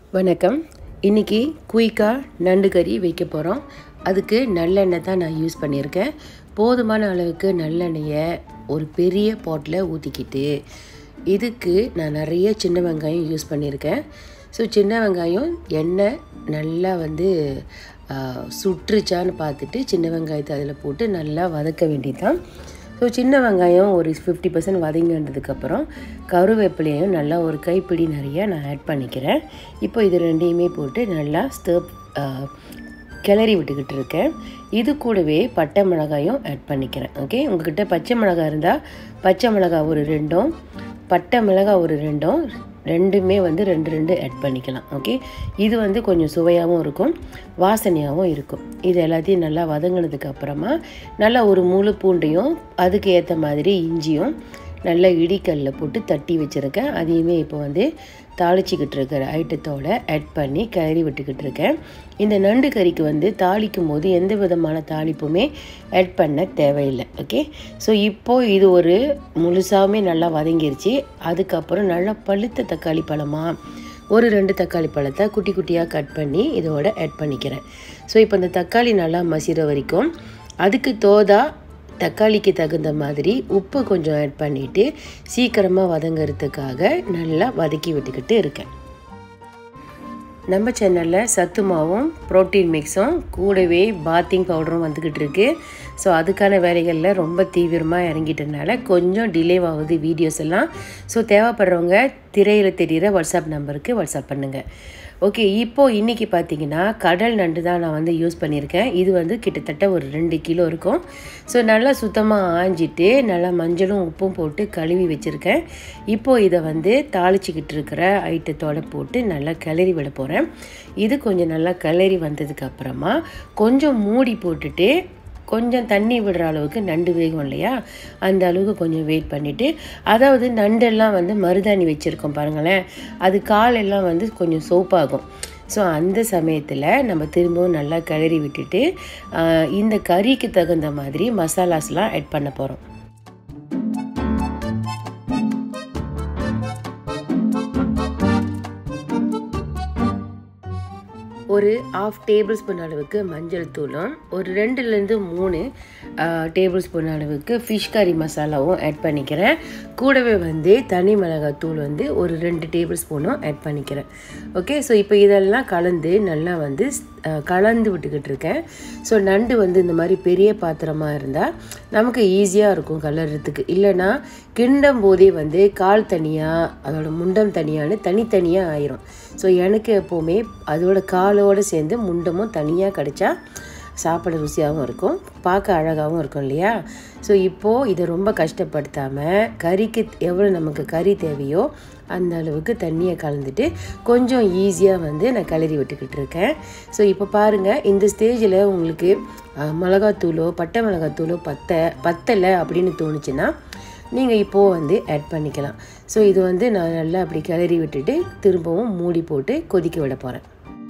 வணக்கம் இன்றைக்கி குயிக்காக நண்டு கறி வைக்க போகிறோம் அதுக்கு நல்லெண்ணெய் தான் நான் யூஸ் பண்ணியிருக்கேன் போதுமான அளவுக்கு நல்லெண்ணெயை ஒரு பெரிய பாட்டில் ஊற்றிக்கிட்டு இதுக்கு நான் நிறைய சின்ன வெங்காயம் யூஸ் பண்ணியிருக்கேன் ஸோ சின்ன வெங்காயம் எண்ணெய் நல்லா வந்து ஆ, சுற்றுச்சான்னு பார்த்துட்டு சின்ன வெங்காயத்தை அதில் போட்டு நல்லா வதக்க வேண்டியதுதான் ஸோ சின்ன வெங்காயம் ஒரு ஃபிஃப்டி பர்சன்ட் வதங்கினதுக்கப்புறம் கருவேப்பிலையும் நல்லா ஒரு கைப்பிடி நிறைய நான் ஆட் பண்ணிக்கிறேன் இப்போ இது ரெண்டையுமே போட்டு நல்லா ஸ்டர்ப் கிளறி விட்டுக்கிட்டு இருக்கேன் இது கூடவே பட்டை மிளகாயும் ஆட் பண்ணிக்கிறேன் ஓகே உங்ககிட்ட பச்சை மிளகாய் இருந்தால் பச்சை மிளகாய் ஒரு ரெண்டும் பட்டை மிளகாய் ஒரு ரெண்டும் ரெண்டுமே வந்து ரெண்டு ரெண்டு ஆட் பண்ணிக்கலாம் ஓகே இது வந்து கொஞ்சம் சுவையாகவும் இருக்கும் வாசனையாகவும் இருக்கும் இது எல்லாத்தையும் நல்லா வதங்கினதுக்கு அப்புறமா நல்லா ஒரு முழு பூண்டையும் அதுக்கு ஏற்ற மாதிரி இஞ்சியும் நல்லா இடிக்கல்ல போட்டு தட்டி வச்சுருக்கேன் அதையுமே இப்போ வந்து தாளிச்சிக்கிட்டு இருக்கிற ஐட்டத்தோட ஆட் பண்ணி கிளறி விட்டுக்கிட்டு இருக்கேன் இந்த நண்டு கறிக்கு வந்து தாளிக்கும் போது எந்த விதமான தாளிப்புமே ஆட் பண்ண தேவையில்லை ஓகே ஸோ இப்போது இது ஒரு முழுசாவுமே நல்லா வதங்கிருச்சு அதுக்கப்புறம் நல்லா பழுத்த தக்காளி பழமாக ஒரு ரெண்டு தக்காளி பழத்தை குட்டி குட்டியாக கட் பண்ணி இதோட ஆட் பண்ணிக்கிறேன் ஸோ இப்போ இந்த தக்காளி நல்லா மசிற வரைக்கும் அதுக்கு தோதா தக்காளிக்கு தகுந்த மாதிரி உப்பு கொஞ்சம் ஆட் பண்ணிவிட்டு சீக்கிரமாக வதங்கிறதுக்காக நல்லா வதக்கி விட்டுக்கிட்டு இருக்கேன் நம்ம சேனலில் சத்து மாவும் ப்ரோட்டீன் மிக்ஸும் கூடவே பாத்திங் பவுடரும் வந்துக்கிட்டு இருக்கு ஸோ அதுக்கான வேலைகளில் ரொம்ப தீவிரமாக இறங்கிட்டனால கொஞ்சம் டிலே ஆகுது வீடியோஸ் எல்லாம் ஸோ தேவைப்படுறவங்க திரையில் தெரிகிற வாட்ஸ்அப் நம்பருக்கு வாட்ஸ்அப் பண்ணுங்கள் ஓகே இப்போது இன்றைக்கி பார்த்தீங்கன்னா கடல் நண்டு தான் நான் வந்து யூஸ் பண்ணியிருக்கேன் இது வந்து கிட்டத்தட்ட ஒரு ரெண்டு கிலோ இருக்கும் ஸோ நல்லா சுத்தமாக ஆஞ்சிட்டு நல்லா மஞ்சளும் உப்பும் போட்டு கழுவி வச்சுருக்கேன் இப்போது இதை வந்து தாளிச்சிக்கிட்டு இருக்கிற ஐட்டத்தோட போட்டு நல்லா கிளறி விட போகிறேன் இது கொஞ்சம் நல்லா கிளறி வந்ததுக்கு அப்புறமா கொஞ்சம் மூடி போட்டுட்டு கொஞ்சம் தண்ணி விடுற அளவுக்கு நண்டு வேகும் இல்லையா அந்த அளவுக்கு கொஞ்சம் வெயிட் பண்ணிவிட்டு அதாவது நண்டெல்லாம் வந்து மருதாணி வச்சுருக்கோம் பாருங்களேன் அது காலெல்லாம் வந்து கொஞ்சம் சோப்பாகும் ஸோ அந்த சமயத்தில் நம்ம திரும்பவும் நல்லா கிளறி விட்டுட்டு ஆஹ், இந்த கறிக்கு தகுந்த மாதிரி மசாலாஸ்லாம் ஆட் பண்ண போகிறோம் ஒரு ஆஃப் டேபிள் ஸ்பூன் அளவுக்கு மஞ்சள் தூளும் ஒரு ரெண்டுலேருந்து மூணு டேபிள் ஸ்பூன் அளவுக்கு ஃபிஷ் கறி மசாலாவும் ஆட் பண்ணிக்கிறேன் கூடவே வந்து தனி மிளகாய் தூள் வந்து ஒரு ரெண்டு டேபிள் ஸ்பூனும் ஆட் பண்ணிக்கிறேன் ஓகே ஸோ இப்போ இதெல்லாம் கலந்து நல்லா வந்து அஹ், கலந்து விட்டுக்கிட்டு இருக்கேன் ஸோ நண்டு வந்து இந்த மாதிரி பெரிய பாத்திரமாக இருந்தால் நமக்கு ஈஸியாக இருக்கும் கலர்றதுக்கு இல்லைன்னா கிண்டும் போதே வந்து கால் தனியாக அதோட முண்டம் தனியான்னு தனித்தனியாக ஆயிரும் ஸோ எனக்கு எப்போவுமே அதோட காலோடு சேர்ந்து முண்டமும் தனியாக கிடைச்சா சாப்பிட ருசியாகவும் இருக்கும் பார்க்க அழகாகவும் இருக்கும் இல்லையா ஸோ இப்போது இதை ரொம்ப கஷ்டப்படுத்தாமல் கறிக்கு எவ்வளோ நமக்கு கறி தேவையோ அந்த அளவுக்கு தண்ணியை கலந்துட்டு கொஞ்சம் ஈஸியாக வந்து நான் கிளறி விட்டுக்கிட்டு இருக்கேன் ஸோ இப்போ பாருங்கள் இந்த ஸ்டேஜில் உங்களுக்கு அஹ், மிளகாத்தூளோ பட்டை மிளகாத்தூளோ பத்த பத்தலை அப்படின்னு தோணுச்சுன்னா நீங்கள் இப்போது வந்து ஆட் பண்ணிக்கலாம் ஸோ இது வந்து நான் நல்லா அப்படி கிளறி விட்டுட்டு திரும்பவும் மூடி போட்டு கொதிக்க விட போகிறேன்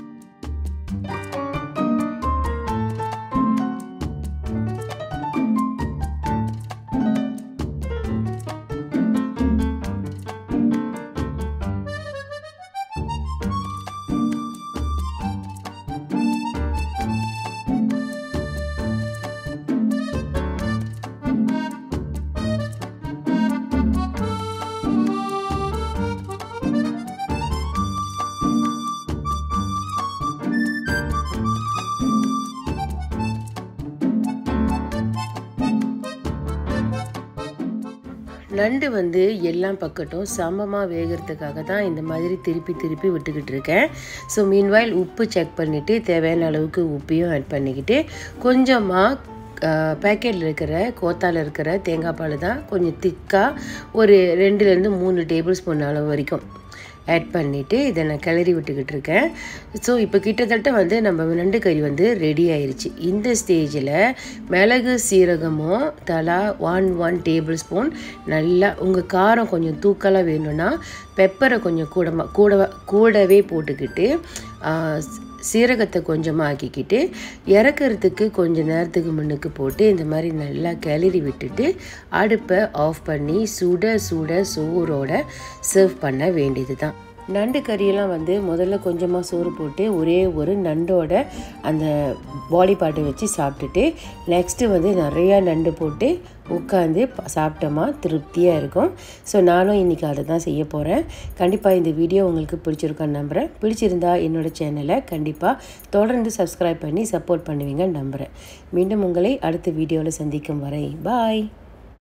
நண்டு வந்து எல்லா பக்கட்டும் சமமாக வேகிறதுக்காக தான் இந்த மாதிரி திருப்பி திருப்பி விட்டுக்கிட்டு இருக்கேன் ஸோ மீன்வாயில் உப்பு செக் பண்ணிவிட்டு தேவையான அளவுக்கு உப்பையும் ஆட் பண்ணிக்கிட்டு கொஞ்சமாக பேக்கெட்டில் இருக்கிற கோத்தால இருக்கிற தேங்காய் பால் தான் கொஞ்சம் திக்காக ஒரு ரெண்டுலேருந்து மூணு டேபிள் ஸ்பூன் அளவு வரைக்கும் ஆட் பண்ணிவிட்டு இதை நான் கிளறி விட்டுக்கிட்டு இருக்கேன் ஸோ இப்போ கிட்டத்தட்ட வந்து நம்ம நண்டு கறி வந்து ரெடி ஆயிருச்சு இந்த ஸ்டேஜில் மிளகு சீரகமும் தலா ஒன் ஒன் டேபிள் ஸ்பூன் நல்லா உங்கள் காரம் கொஞ்சம் தூக்கலாக வேணும்னா பெப்பரை கொஞ்சம் கூட கூட கூடவே போட்டுக்கிட்டு ஆ, சீரகத்தை கொஞ்சமாக ஆக்கிக்கிட்டு இறக்கறதுக்கு கொஞ்ச நேரத்துக்கு முன்னுக்கு போட்டு இந்த மாதிரி நல்லா கிளறி விட்டுட்டு அடுப்பை ஆஃப் பண்ணி சுட சுட சோறோட சர்வ் பண்ண வேண்டியது தான் நண்டு கறியெல்லாம் வந்து முதல்ல கொஞ்சமாக சோறு போட்டு ஒரே ஒரு நண்டோட அந்த பாடி பார்ட்டை வச்சு சாப்பிட்டுட்டு நெக்ஸ்ட்டு வந்து நிறையா நண்டு போட்டு உட்காந்து சாப்பிட்டோமா திருப்தியாக இருக்கும் ஸோ நானும் இன்றைக்கி அதை தான் செய்ய போகிறேன் கண்டிப்பாக இந்த வீடியோ உங்களுக்கு பிடிச்சிருக்கான்னு நம்புகிறேன் பிடிச்சிருந்தா என்னோடய சேனலை கண்டிப்பாக தொடர்ந்து சப்ஸ்கிரைப் பண்ணி சப்போர்ட் பண்ணுவீங்கன்னு நம்புகிறேன் மீண்டும் உங்களை அடுத்த வீடியோவில் சந்திக்கும் வரை பாய்